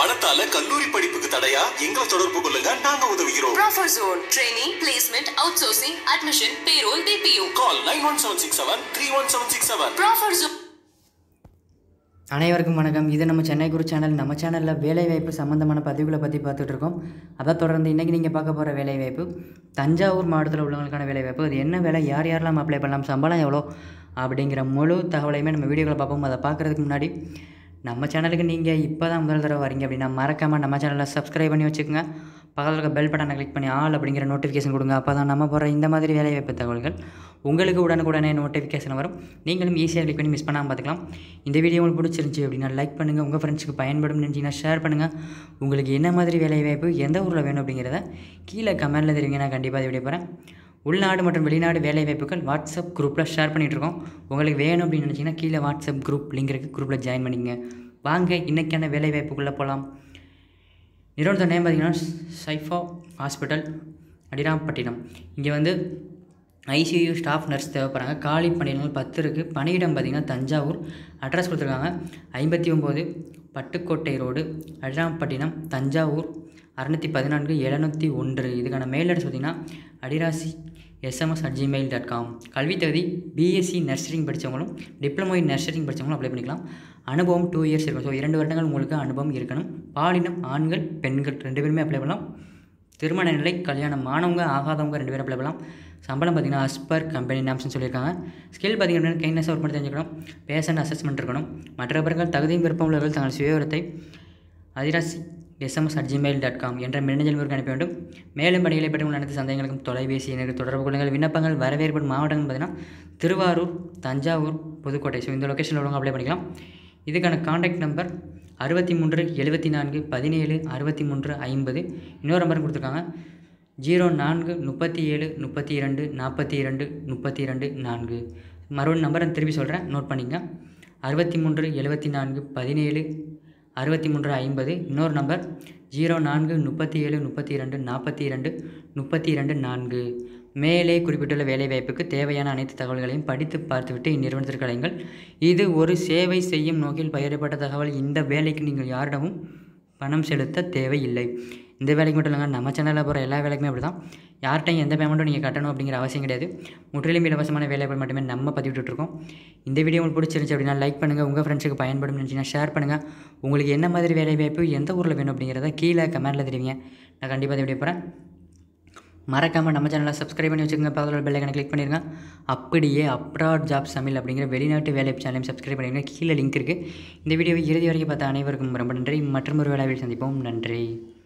பணத்தால கல்லூரி படிப்புக்கு தடையா எங்களை தொடர்பு கொள்ளுங்க நாங்க உதவுகிறோம் Proffer Zone. Training, placement, outsourcing, admission, payroll, BPO. Call nine one seven six seven three one seven six seven Proffer Zone. அனைவருக்கும் வணக்கம் இது நம்ம சென்னை குரு சேனல் நம்ம சேனலில் வேலைவாய்ப்பு சம்மந்தமான பதிவுகளை பற்றி பார்த்துட்டு இருக்கோம் அதை தொடர்ந்து இன்றைக்கி நீங்கள் பார்க்க போகிற வேலைவாய்ப்பு தஞ்சாவூர் மாவட்டத்தில் உள்ளவங்களுக்கான வேலைவாய்ப்பு அது என்ன வேலை யார் யாரெல்லாம் அப்ளை பண்ணலாம் சம்பளம் எவ்வளோ அப்படிங்கிற முழு தகவலையுமே நம்ம வீடியோவில் பார்ப்போம் அதை பார்க்குறதுக்கு முன்னாடி நம்ம சேனலுக்கு நீங்கள் இப்போ தான் முதல் தடவை வரீங்க அப்படின்னா மறக்காமல் நம்ம சேனலை சப்ஸ்கிரைப் பண்ணி வச்சுக்கோங்க பக்கத்தில் இருக்க பெல் பட்டனை கிளிக் பண்ணி ஆல் அப்படிங்கிற நோட்டிஃபிகேஷன் கொடுங்க அப்போ தான் நம்ம போகிற இந்த மாதிரி வேலைவாய்ப்பு தகவல்கள் உங்களுக்கு உடனுக்குடனே நோட்டிஃபிகேஷன் வரும் நீங்களும் ஈஸியாக கிளிக் பண்ணி மிஸ் பண்ணாமல் பார்த்துக்கலாம் இந்த வீடியோ உங்களுக்கு பிடிச்சிருந்துச்சி அப்படின்னா லைக் பண்ணுங்கள் உங்கள் ஃப்ரெண்ட்ஸுக்கு பயன்படும் நினச்சிங்கன்னா ஷேர் பண்ணுங்கள் உங்களுக்கு என்ன மாதிரி வேலைவாய்ப்பு எந்த ஊரில் வேணும் அப்படிங்கிறத கீழே கமெண்ட்டில் தெரிவிங்க நான் கண்டிப்பாக வீடியோ போகிறேன் உள்நாடு மற்றும் வெளிநாடு வேலைவாய்ப்புகள் வாட்ஸ்அப் குரூப்பில் ஷேர் பண்ணிகிட்ருக்கோம் உங்களுக்கு வேணும் அப்படின்னு நினச்சிங்கன்னா கீழே வாட்ஸ்அப் குரூப் லிங்க் இருக்குது குரூப்பில் ஜாயின் பண்ணிங்க வாங்க இன்றைக்கான வேலைவாய்ப்புக்குள்ளே போகலாம் நிறுவனத்தோட நேம் பார்த்தீங்கன்னா சைஃபா ஹாஸ்பிட்டல் அடிராம்பட்டினம் இங்கே வந்து ஐசியூ ஸ்டாஃப் நர்ஸ் தேவைப்படுறாங்க காலி பணியிடங்கள் பத்து இருக்குது பணியிடம் பார்த்திங்கன்னா தஞ்சாவூர் அட்ரஸ் கொடுத்துருக்காங்க ஐம்பத்தி ஒம்பது பட்டுக்கோட்டை ரோடு அடிராம்பட்டினம் தஞ்சாவூர் அறநூற்றி பதினான்கு எழுநூற்றி ஒன்று இதுக்கான மெயில் அட்ரஸ் பார்த்திங்கன்னா அடிராசி SMS at Gmail dot com கல்வி தகுதி பிஎஸ்சி நர்சரிங் படித்தவங்களும் டிப்ளமோ இன் நர்சரிங் படித்தவங்களும் அப்ளை பண்ணிக்கலாம் அனுபவம் டூ இயர்ஸ் இருக்கும் ஸோ இரண்டு வருடங்கள் உங்களுக்கு அனுபவம் இருக்கணும் பாலினம் ஆண்கள் பெண்கள் ரெண்டு பேருமே அப்ளை பண்ணலாம் திருமண நிலை கல்யாணம் ஆனவங்க ஆகாதவங்க ரெண்டு பேரும் அப்ளை பண்ணலாம் சம்பளம் பார்த்தீங்கன்னா அஸ்பர் கம்பெனி நாம்ஸ்னு சொல்லியிருக்காங்க ஸ்கில் பார்த்தீங்கன்னா கைண்ட்னஸ் ஒர்க் பண்ணி தெரிஞ்சுக்கணும் பேஷண்ட் அசஸ்மெண்ட் இருக்கணும் மற்றவர்கள் தகுதியும் விருப்பம் உள்ளவர்கள் தங்கள் சுயவிவரத்தை அதிராசி SMS at Gmail dot com என்ற மின்னஞ்சல் முறைக்கு அனுப்ப வேண்டும் மேலும் பணிகளை பற்றி உள்ள அனைத்து சந்தேகங்களுக்கும் தொலைபேசி எனக்கு தொடர்பு கொள்ளுங்கள் விண்ணப்பங்கள் வரவேற்படும் மாவட்டங்கள் பார்த்தீங்கன்னா திருவாரூர் தஞ்சாவூர் புதுக்கோட்டை ஸோ இந்த லொக்கேஷனில் உள்ளவங்க அப்ளை பண்ணிக்கலாம் இதுக்கான காண்டாக்ட் நம்பர் அறுபத்தி மூன்று எழுபத்தி நான்கு பதினேழு அறுபத்தி மூன்று ஐம்பது இன்னொரு நம்பரும் கொடுத்துருக்காங்க ஜீரோ நான்கு முப்பத்தி ஏழு முப்பத்தி இரண்டு நாற்பத்தி இரண்டு முப்பத்தி இரண்டு நான்கு மறுபடியும் நம்பரை திருப்பி சொல்கிறேன் நோட் பண்ணிங்க அறுபத்தி மூன்று எழுபத்தி நான்கு பதினேழு அறுபத்தி மூன்று ஐம்பது இன்னொரு நம்பர் ஜீரோ நான்கு முப்பத்தி ஏழு முப்பத்தி இரண்டு நாற்பத்தி இரண்டு முப்பத்தி இரண்டு நான்கு மேலே குறிப்பிட்டுள்ள வேலைவாய்ப்புக்கு தேவையான அனைத்து தகவல்களையும் படித்து பார்த்துவிட்டு இந்நிறுவனத்திற்கு அழைங்கள் இது ஒரு சேவை செய்யும் நோக்கில் பயிரப்பட்ட தகவல் இந்த வேலைக்கு நீங்கள் யாரிடமும் பணம் செலுத்த தேவையில்லை இந்த வேலைக்கு மட்டும் இல்லைங்க நம்ம சேனலில் போகிற எல்லா வேலைக்குமே அப்படி தான் யார்கிட்டையும் எந்த பேமெண்ட்டும் நீங்கள் கட்டணும் அப்படிங்கிற அவசியம் கிடையாது முற்றிலும் இலவசமான வேலைகள் மட்டுமே நம்ம பதிவிட்டுருக்கோம் இந்த வீடியோ உங்களுக்கு பிடிச்சிருந்துச்சு அப்படின்னா லைக் பண்ணுங்கள் உங்கள் ஃப்ரெண்ட்ஸுக்கு பயன்படும் நினச்சிங்கன்னா ஷேர் பண்ணுங்கள் உங்களுக்கு என்ன மாதிரி வேலை வாய்ப்பு எந்த ஊரில் வேணும் அப்படிங்கிறத கீழே கமெண்ட்டில் தெரிவிங்க நான் கண்டிப்பாக இந்த வீடியோ போகிறேன் மறக்காமல் நம்ம சேனலை சப்ஸ்கிரைப் பண்ணி வச்சுக்கோங்க பக்கத்தில் பெல் ஐக்கனை கிளிக் பண்ணிடுங்க அப்படியே அப்ராட் ஜாப் தமிழ் அப்படிங்கிற வெளிநாட்டு வேலை சேனலையும் சப்ஸ்கிரைப் பண்ணிடுங்க கீழே லிங்க் இருக்குது இந்த வீடியோவை இறுதி வரைக்கும் பார்த்த அனைவருக்கும் ரொம்ப நன்றி மற்றும் ஒரு வேலையில் சந்திப்போம் நன்றி